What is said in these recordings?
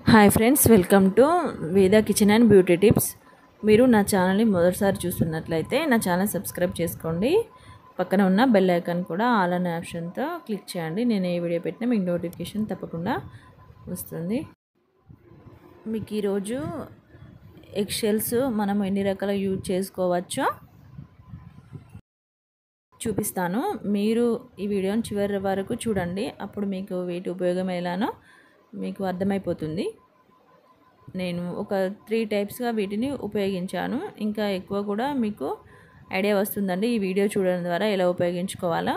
hi friends welcome to Veda kitchen and beauty tips మీరు నా ఛానల్ని మొదటిసారి చూస్తున్నట్లయితే నా ఛానల్ సబ్స్క్రైబ్ చేసుకోండి పక్కన ఉన్న బెల్ ఐకాన్ కూడా ఆల్ అనే ఆప్షన్తో క్లిక్ చేయండి నేను ఏ వీడియో పెట్టినా మీకు నోటిఫికేషన్ తప్పకుండా వస్తుంది మీకు ఈరోజు ఎగ్ షెల్స్ మనం ఎన్ని రకాల యూజ్ చేసుకోవచ్చో చూపిస్తాను మీరు ఈ వీడియోని చివరి వరకు చూడండి అప్పుడు మీకు వీటి ఉపయోగం ఎలానో మీకు అర్థమైపోతుంది నేను ఒక త్రీ టైప్స్గా వీటిని ఉపయోగించాను ఇంకా ఎక్కువ కూడా మీకు ఐడియా వస్తుందండి ఈ వీడియో చూడడం ద్వారా ఎలా ఉపయోగించుకోవాలో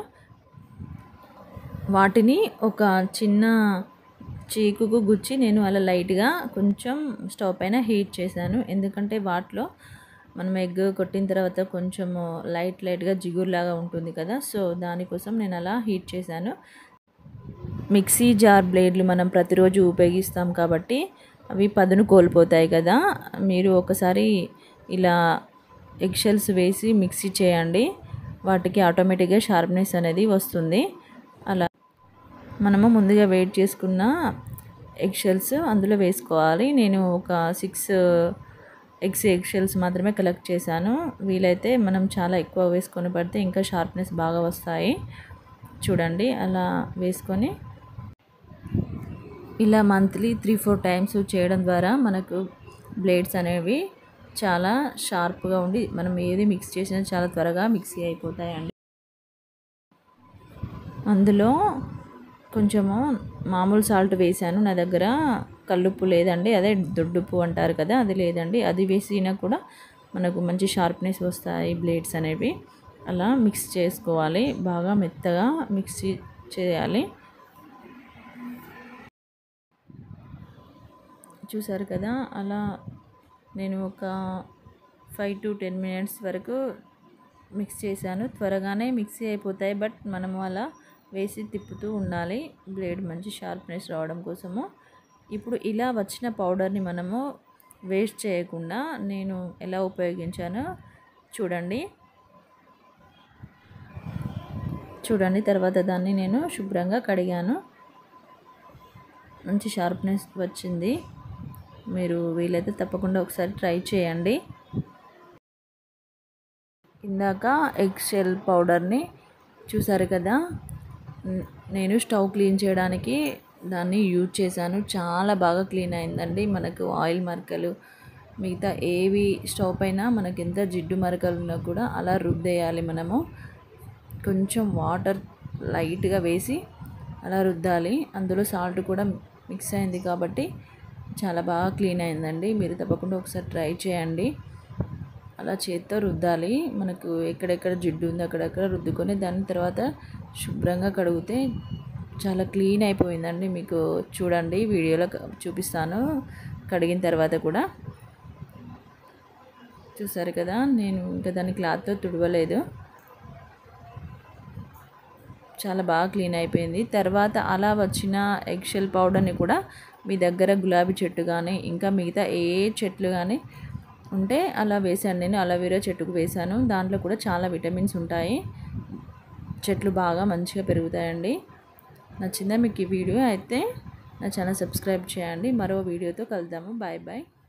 వాటిని ఒక చిన్న చీకుకు గుచ్చి నేను అలా లైట్గా కొంచెం స్టవ్ పైన హీట్ చేశాను ఎందుకంటే వాటిలో మనం ఎగ్ కొట్టిన తర్వాత కొంచెం లైట్ లైట్గా జిగురులాగా ఉంటుంది కదా సో దానికోసం నేను అలా హీట్ చేశాను మిక్సీ జార్ బ్లేడ్లు మనం ప్రతిరోజు ఉపయోగిస్తాం కాబట్టి అవి పదును కోల్పోతాయి కదా మీరు ఒకసారి ఇలా ఎగ్షెల్స్ వేసి మిక్సీ చేయండి వాటికి ఆటోమేటిక్గా షార్ప్నెస్ అనేది వస్తుంది అలా మనము ముందుగా వెయిట్ చేసుకున్న ఎగ్షెల్స్ అందులో వేసుకోవాలి నేను ఒక సిక్స్ ఎగ్స్ ఎగ్షెల్స్ మాత్రమే కలెక్ట్ చేశాను వీలైతే మనం చాలా ఎక్కువ వేసుకొని పడితే ఇంకా షార్ప్నెస్ బాగా వస్తాయి చూడండి అలా వేసుకొని ఇలా మంత్లీ త్రీ ఫోర్ టైమ్స్ చేయడం ద్వారా మనకు బ్లేడ్స్ అనేవి చాలా షార్ప్గా ఉండి మనం ఏది మిక్స్ చేసినా చాలా త్వరగా మిక్సీ అయిపోతాయండి అందులో కొంచెము మామూలు సాల్ట్ వేసాను నా దగ్గర కల్లుప్పు లేదండి అదే దొడ్డుప్పు అంటారు కదా అది లేదండి అది వేసినా కూడా మనకు మంచి షార్ప్నెస్ వస్తాయి బ్లేడ్స్ అనేవి అలా మిక్స్ చేసుకోవాలి బాగా మెత్తగా మిక్సీ చేయాలి చూసారు కదా అలా నేను ఒక ఫైవ్ టు టెన్ మినిట్స్ వరకు మిక్స్ చేశాను త్వరగానే మిక్సీ అయిపోతాయి బట్ మనము అలా వేసి తిప్పుతూ ఉండాలి బ్లేడ్ మంచి షార్ప్నెస్ రావడం కోసము ఇప్పుడు ఇలా వచ్చిన పౌడర్ని మనము వేస్ట్ చేయకుండా నేను ఎలా ఉపయోగించానో చూడండి చూడండి తర్వాత దాన్ని నేను శుభ్రంగా కడిగాను మంచి షార్ప్నెస్ వచ్చింది మీరు వీలైతే తప్పకుండా ఒకసారి ట్రై చేయండి ఇందాక ఎగ్ షెల్ పౌడర్ని చూసారు కదా నేను స్టవ్ క్లీన్ చేయడానికి దాన్ని యూజ్ చేశాను చాలా బాగా క్లీన్ అయిందండి మనకు ఆయిల్ మరకలు మిగతా ఏవి స్టవ్ పైన మనకి ఎంత జిడ్డు మరకలు ఉన్నా కూడా అలా రుద్దేయాలి మనము కొంచెం వాటర్ లైట్గా వేసి అలా రుద్దాలి అందులో సాల్ట్ కూడా మిక్స్ అయింది కాబట్టి చాలా బాగా క్లీన్ అయిందండి మీరు తప్పకుండా ఒకసారి ట్రై చేయండి అలా చేత్తో రుద్దాలి మనకు ఎక్కడెక్కడ జిడ్డు ఉంది అక్కడెక్కడ రుద్దుకొని దాని తర్వాత శుభ్రంగా కడిగితే చాలా క్లీన్ అయిపోయిందండి మీకు చూడండి వీడియోలో చూపిస్తాను కడిగిన తర్వాత కూడా చూసారు కదా నేను ఇంకా దాని క్లాత్తో తుడవలేదు చాలా బాగా క్లీన్ అయిపోయింది తర్వాత అలా వచ్చిన ఎగ్షెల్ పౌడర్ని కూడా మీ దగ్గర గులాబీ చెట్టు కానీ ఇంకా మిగతా ఏ చెట్లు కానీ ఉంటే అలా వేసాను నేను అలోవెరా చెట్టుకు వేసాను దాంట్లో కూడా చాలా విటమిన్స్ ఉంటాయి చెట్లు బాగా మంచిగా పెరుగుతాయండి నచ్చిందా మీకు ఈ వీడియో అయితే నా ఛానల్ సబ్స్క్రైబ్ చేయండి మరో వీడియోతో కలుద్దాము బాయ్ బాయ్